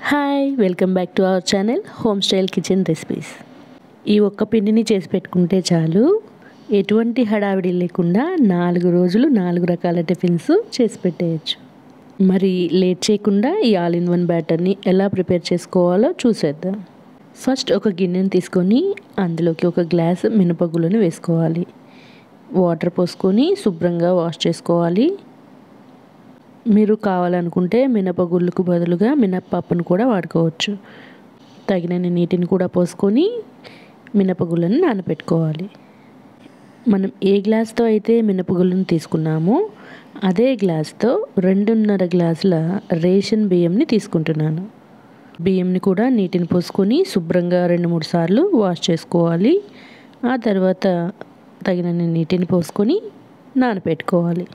hi welcome back to our channel home style kitchen recipes ఈ ఒక్క పిండిని చేసి పెట్టుకుంటే చాలు ఎటువంటి హడావిడి లేకుండా నాలుగు రోజులు నాలుగు రకాల టిఫిన్స్ చేసి పెట్టేయచ్చు మరి లేట్ చేయకుండా ఈ ఆల్ ఇన్ వన్ బ్యాటర్ని ఎలా ప్రిపేర్ చేసుకోవాలో చూసేద్దాం ఫస్ట్ ఒక గిన్నెని తీసుకొని అందులోకి ఒక గ్లాస్ మినపగుళ్ళను వేసుకోవాలి వాటర్ పోసుకొని శుభ్రంగా వాష్ చేసుకోవాలి మీరు కావాలనుకుంటే మినపగుళ్ళకు బదులుగా మినప్పప్పును కూడా వాడుకోవచ్చు తగినన్ని నీటిని కూడా పోసుకొని మినపగుళ్ళను నానబెట్టుకోవాలి మనం ఏ గ్లాస్తో అయితే మినపగుళ్ళను తీసుకున్నామో అదే గ్లాస్తో రెండున్నర గ్లాసుల రేషన్ బియ్యంని తీసుకుంటున్నాను బియ్యంని కూడా నీటిని పోసుకొని శుభ్రంగా రెండు మూడు సార్లు వాష్ చేసుకోవాలి ఆ తర్వాత తగినన్ని నీటిని పోసుకొని నానబెట్టుకోవాలి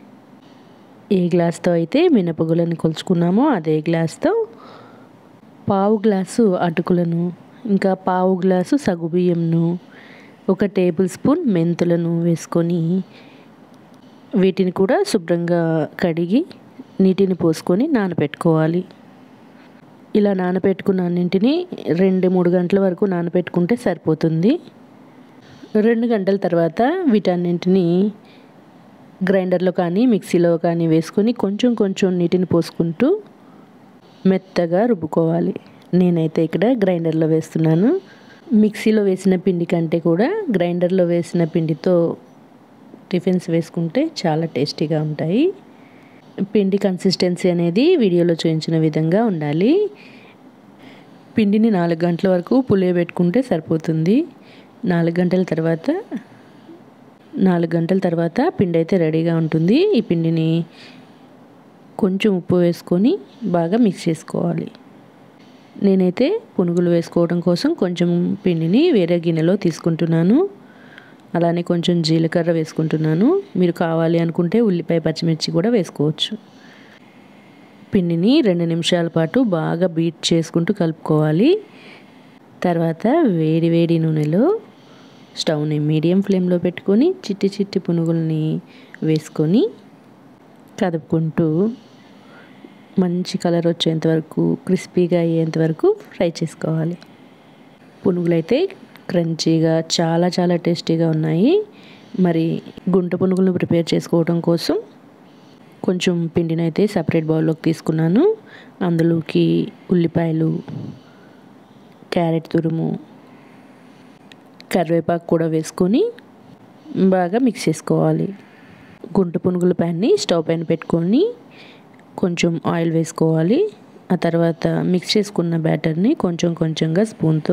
ఏ గ్లాస్తో అయితే మినపగులను కొలుచుకున్నామో అదే గ్లాస్తో పావు గ్లాసు అటుకులను ఇంకా పావు గ్లాసు సగుబియ్యంను ఒక టేబుల్ స్పూన్ మెంతులను వేసుకొని వీటిని కూడా శుభ్రంగా కడిగి నీటిని పోసుకొని నానబెట్టుకోవాలి ఇలా నానబెట్టుకున్న అన్నింటినీ రెండు మూడు గంటల వరకు నానబెట్టుకుంటే సరిపోతుంది రెండు గంటల తర్వాత వీటన్నింటినీ గ్రైండర్లో కానీ మిక్సీలో కానీ వేసుకొని కొంచెం కొంచెం నీటిని పోసుకుంటూ మెత్తగా రుబ్బుకోవాలి నేనైతే ఇక్కడ గ్రైండర్లో వేస్తున్నాను మిక్సీలో వేసిన పిండి కంటే కూడా గ్రైండర్లో వేసిన పిండితో టిఫిన్స్ వేసుకుంటే చాలా టేస్టీగా ఉంటాయి పిండి కన్సిస్టెన్సీ అనేది వీడియోలో చూపించిన విధంగా ఉండాలి పిండిని నాలుగు గంటల వరకు పులియబెట్టుకుంటే సరిపోతుంది నాలుగు గంటల తర్వాత నాలుగు గంటల తర్వాత పిండి అయితే రెడీగా ఉంటుంది ఈ పిండిని కొంచెం ఉప్పు వేసుకొని బాగా మిక్స్ చేసుకోవాలి నేనైతే పునుగులు వేసుకోవడం కోసం కొంచెం పిండిని వేరే గిన్నెలో తీసుకుంటున్నాను అలానే కొంచెం జీలకర్ర వేసుకుంటున్నాను మీరు కావాలి అనుకుంటే ఉల్లిపాయ పచ్చిమిర్చి కూడా వేసుకోవచ్చు పిండిని రెండు నిమిషాల పాటు బాగా బీట్ చేసుకుంటూ కలుపుకోవాలి తర్వాత వేడి వేడి నూనెలో స్టవ్ని మీడియం ఫ్లేమ్లో పెట్టుకొని చిట్టి చిట్టి పునుగుల్ని వేసుకొని కదుపుకుంటూ మంచి కలర్ వచ్చేంత వరకు క్రిస్పీగా అయ్యేంత వరకు ఫ్రై చేసుకోవాలి పునుగులు అయితే క్రంచీగా చాలా చాలా టేస్టీగా ఉన్నాయి మరి గుంట పునుగులు ప్రిపేర్ చేసుకోవడం కోసం కొంచెం పిండిని అయితే సపరేట్ బౌల్లోకి తీసుకున్నాను అందులోకి ఉల్లిపాయలు క్యారెట్ తురుము కరివేపాకు కూడా వేసుకొని బాగా మిక్స్ చేసుకోవాలి గుంట పునుగుల ప్యాన్ని స్టవ్ పైన పెట్టుకొని కొంచెం ఆయిల్ వేసుకోవాలి ఆ తర్వాత మిక్స్ చేసుకున్న బ్యాటర్ని కొంచెం కొంచెంగా స్పూన్తో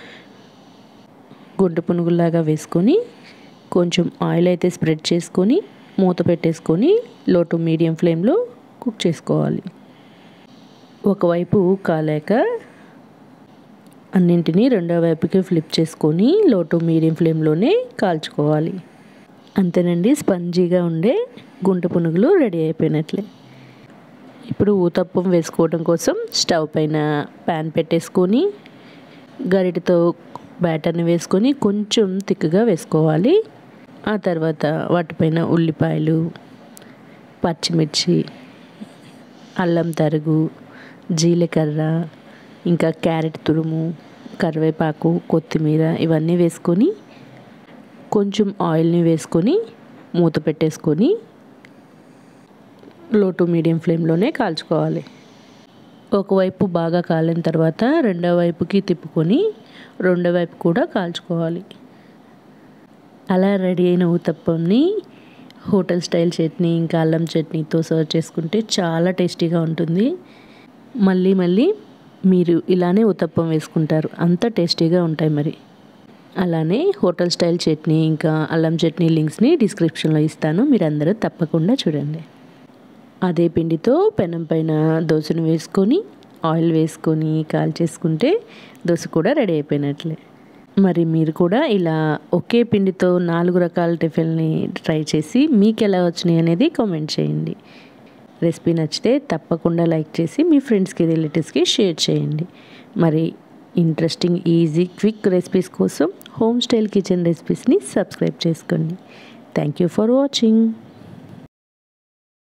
గుంట పునుగుల్లాగా వేసుకొని కొంచెం ఆయిల్ అయితే స్ప్రెడ్ చేసుకొని మూత పెట్టేసుకొని లో టు మీడియం ఫ్లేమ్లో కుక్ చేసుకోవాలి ఒకవైపు కాలేక అన్నింటినీ రెండో వైపుకి ఫ్లిప్ చేసుకొని లో టు మీడియం ఫ్లేమ్లోనే కాల్చుకోవాలి అంతేనండి స్పంజీగా ఉండే గుంట పునుగులు రెడీ అయిపోయినట్లే ఇప్పుడు ఊతప్పం వేసుకోవడం కోసం స్టవ్ పైన ప్యాన్ పెట్టేసుకొని గరిటతో బ్యాటర్ని వేసుకొని కొంచెం తిక్కుగా వేసుకోవాలి ఆ తర్వాత వాటిపైన ఉల్లిపాయలు పచ్చిమిర్చి అల్లం తరుగు జీలకర్ర ఇంకా క్యారెట్ తురుము కరివేపాకు కొత్తిమీర ఇవన్నీ వేసుకొని కొంచెం ఆయిల్ని వేసుకొని మూత పెట్టేసుకొని లో టు మీడియం ఫ్లేమ్లోనే కాల్చుకోవాలి ఒకవైపు బాగా కాలిన తర్వాత రెండో వైపుకి తిప్పుకొని రెండో వైపు కూడా కాల్చుకోవాలి అలా రెడీ అయిన ఊతప్పంని హోటల్ స్టైల్ చట్నీ ఇంకా అల్లం చట్నీతో సర్వ్ చేసుకుంటే చాలా టేస్టీగా ఉంటుంది మళ్ళీ మళ్ళీ మీరు ఇలానే ఉతప్పం వేసుకుంటారు అంత టేస్టీగా ఉంటాయి మరి అలానే హోటల్ స్టైల్ చట్నీ ఇంకా అల్లం చట్నీ లింక్స్ని డిస్క్రిప్షన్లో ఇస్తాను మీరు అందరూ తప్పకుండా చూడండి అదే పిండితో పెనం పైన దోశను వేసుకొని ఆయిల్ వేసుకొని కాల్చేసుకుంటే దోశ కూడా రెడీ అయిపోయినట్లే మరి మీరు కూడా ఇలా ఒకే పిండితో నాలుగు రకాల టిఫిన్ని ట్రై చేసి మీకు ఎలా వచ్చినాయి అనేది కామెంట్ చేయండి రెసిపీ నచ్చితే తప్పకుండా లైక్ చేసి మీ ఫ్రెండ్స్కి రిలేటివ్స్కి షేర్ చేయండి మరి ఇంట్రెస్టింగ్ ఈజీ క్విక్ రెసిపీస్ కోసం హోమ్ స్టైల్ కిచెన్ రెసిపీస్ని సబ్స్క్రైబ్ చేసుకోండి థ్యాంక్ యూ ఫర్ వాచింగ్